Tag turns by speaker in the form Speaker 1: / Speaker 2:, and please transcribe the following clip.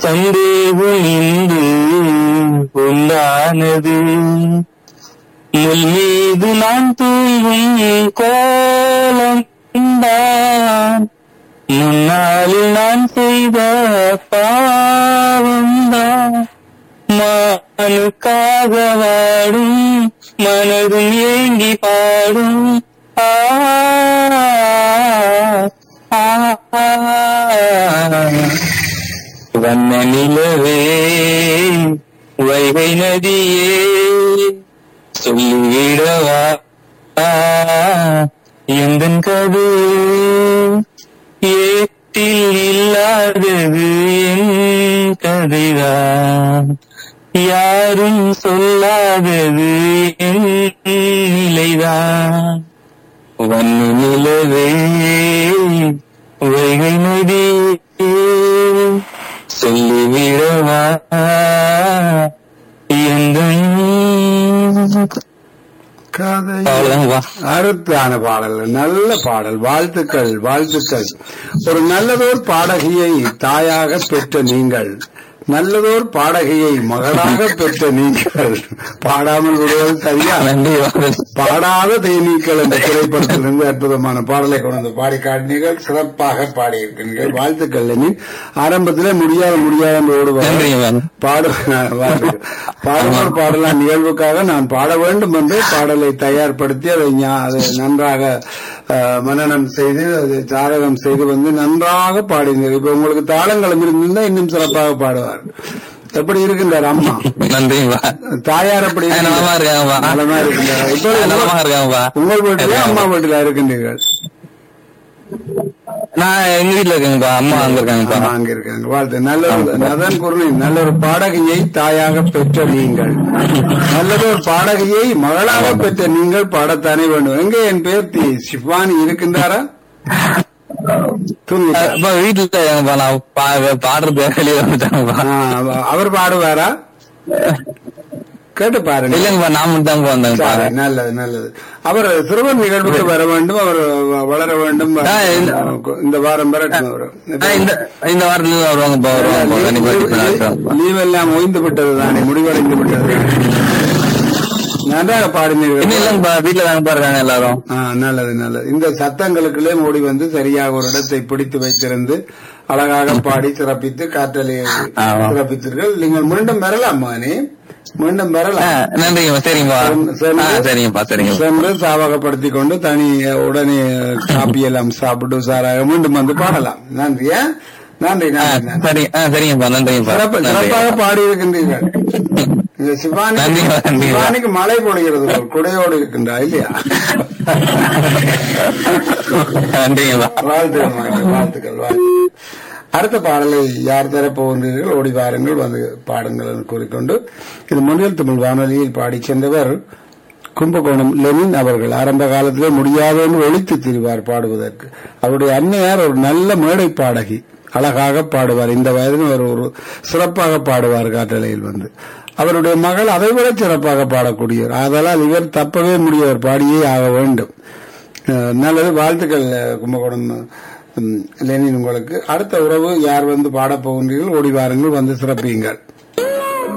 Speaker 1: சந்தேகம் இன்று உண்டானது முள் மீது நான் தூங்கும் கோலம் தான் முன்னாளில் நான் செய்த பாவம்தான் மானுக்காக வாடும் மனதும் ஏங்கி பாடும் ஆ ஆ, ஆ. வண்ண நிலவே வைகை நதியே சொல்லிவிடவா எந்த கது ஏட்டில் இல்லாதது என் கதைதான் யாரும் சொல்லாதது என் நிலைதான் வண்ண நிலவே வைகை நதி சொல்லிவிடவா எந்த
Speaker 2: கதை
Speaker 1: அவ்வளவுதான்ப்பா
Speaker 2: அருத்தான பாடல் நல்ல பாடல் வாழ்த்துக்கள் வாழ்த்துக்கள் ஒரு நல்லதோர் பாடகியை தாயாக பெற்ற நீங்கள் நல்லதோர் பாடகியை மகளாக பெற்ற நீங்கள் பாடாமல் விடுவது சரியா
Speaker 1: நன்றி வாரன்.
Speaker 2: பாடாத தேனீக்கள் என்ற திரைப்படத்திலிருந்து அற்புதமான பாடலை கொண்டு வந்து பாடி காட்டினீர்கள் சிறப்பாக பாடியிருக்கிறீர்கள் வாழ்த்துக்கள் லெனின் ஆரம்பத்திலே முடியாத முடியாத என்று ஓடுவார்
Speaker 1: நன்றி வாரன்.
Speaker 2: பாடு பாடுவோர் பாடலாம் நிகழ்வுக்காக நான் பாட வேண்டும் என்று பாடலை தயார்படுத்தி அதை ஞா- அதை நன்றாக அஹ், மனனம் செய்து அதை ஜாதகம் செய்து வந்து நன்றாக பாடினீர் இப்ப உங்களுக்கு தாளங்களும் இருந்திருந்தா இன்னும் சிறப்பாக பாடுவார் எப்படி இருக்கின்றார் அம்மா
Speaker 1: நன்றி வா
Speaker 2: தாயார் எப்படி
Speaker 1: ஆ, நலமா இருக்காங்கப்பா.
Speaker 2: நலமா இருக்கின்றார் இப்போ
Speaker 1: நலமா இருக்காங்கப்பா
Speaker 2: உங்கள் வீட்டில அம்மா வீட்டில இருக்கின்றீர்கள்
Speaker 1: நான் எங்க வீட்டுல இருக்கேங்கப்பா அம்மா அங்க இருக்காங்கப்பா
Speaker 2: ஆமா, அங்க இருக்காங்க வாழ்த்து நல்ல ஒரு நதன் குருணி நல்ல ஒரு பாடகியை தாயாக பெற்ற நீங்கள் நல்லது ஒரு பாடகியை மகளாக பெற்ற நீங்கள் பாடத்தானே வேண்டும் எங்கே என் பேர் தி சிவானி இருக்கின்றாரா தூங்கி
Speaker 1: அப்பா வீட்டுல இருக்காங்கப்பா நான் பா- பாடுறது வெளியே வந்துட்டாங்கப்பா
Speaker 2: அவர் பாடுவாரா கேட்டு பாருங்க
Speaker 1: இல்லைங்கப்பா நான் மட்டும் தான்ப்பா வந்தேங்கப்பா
Speaker 2: சரி, நல்லது நல்லது அவர் சிறுவன் நிகழ்வுக்கு வர வேண்டும் அவர் வளர வேண்டும்
Speaker 1: ஆ, இந்த-
Speaker 2: இந்த வாரம் வரட்டும் அவர்
Speaker 1: ஆ, இந்த இந்த வாரத்துல தான் வருவாங்கப்பா வருவாங்கப்பா கண்டிப்பா இப்ப நான் இருக்காங்கப்பா.
Speaker 2: லீவ் எல்லாம் ஓய்ந்து விட்டது தானே முடிவடைந்து விட்டது நன்றாக பாடினீர்கள்
Speaker 1: இன்னும் இல்லைங்கப்பா வீட்டுல தாங்கப்பா இருக்காங்க எல்லாரும்
Speaker 2: ஆ, நல்லது நல்லது இந்த சத்தங்களுக்குள்ளே ஓடி வந்து சரியாக ஒரு இடத்தை பிடித்து வைத்திருந்து அழகாக பாடி சிறப்பித்து காற்றலை
Speaker 1: ஆமா.
Speaker 2: சிறப்பித்தீர்கள் நீங்கள் மீண்டும் வரலாம் மானே மீண்டும்
Speaker 1: ஆ,
Speaker 2: வரலாம்
Speaker 1: நன்றிங்கப்பா சரிங்கப்பா
Speaker 2: சரி.
Speaker 1: ஆ, சரிங்கப்பா சரிங்கப்பா
Speaker 2: சென்று சாவகப்படுத்திக் கொண்டு தனி உடனே காப்பி எல்லாம் சாப்பிட்டு சாராக மீண்டும் வந்து பாடலாம் நன்றி ஆ? நன்றி
Speaker 1: ஆ,
Speaker 2: நன்றி நன்றி
Speaker 1: சரி ஆ சரிங்கப்பா நன்றிங்கப்பா
Speaker 2: சிறப்பு
Speaker 1: நன்றி
Speaker 2: சிறப்பாக பாடி இருக்கின்றீர்கள் இந்த சிவானி
Speaker 1: நன்றி, நன்றி.
Speaker 2: சிவானிக்கு மழை பொழிகிறது போல் குடையோடு இருக்கின்றா இல்லையா
Speaker 1: நன்றிங்கப்பா
Speaker 2: வாழ்த்துக்கள் மகனே, வாழ்த்துக்கள் வாழ்த்துக்கள் அடுத்த பாடலை யார் தர போகின்றீர்கள் ஓடி வாருங்கள் வந்து பாடுங்கள் என்று கூறிக்கொண்டு இது முன்னில் தமிழ் வானொலியில் பாடி சென்றவர் கும்பகோணம் லெனின் அவர்கள் ஆரம்ப காலத்திலே முடியாதென்று ஒழித்து திரிவார் பாடுவதற்கு அவருடைய அன்னையார் ஒரு நல்ல மேடை பாடகி அழகாக பாடுவார் இந்த வயதில் அவர் ஒரு சிறப்பாக பாடுவார் காற்றலையில் வந்து அவருடைய மகள் அதைவிட சிறப்பாக பாடக்கூடியவர் ஆதலால் இவர் தப்பவே முடியவர் பாடியே ஆக வேண்டும் அஹ் நல்லது வாழ்த்துக்கள் அஹ், கும்பகோணம் ம், லெனின் உங்களுக்கு அடுத்த உறவு யார் வந்து பாடப் போகின்றீர்கள் ஓடி வாருங்கள் வந்து சிறப்பியுங்கள்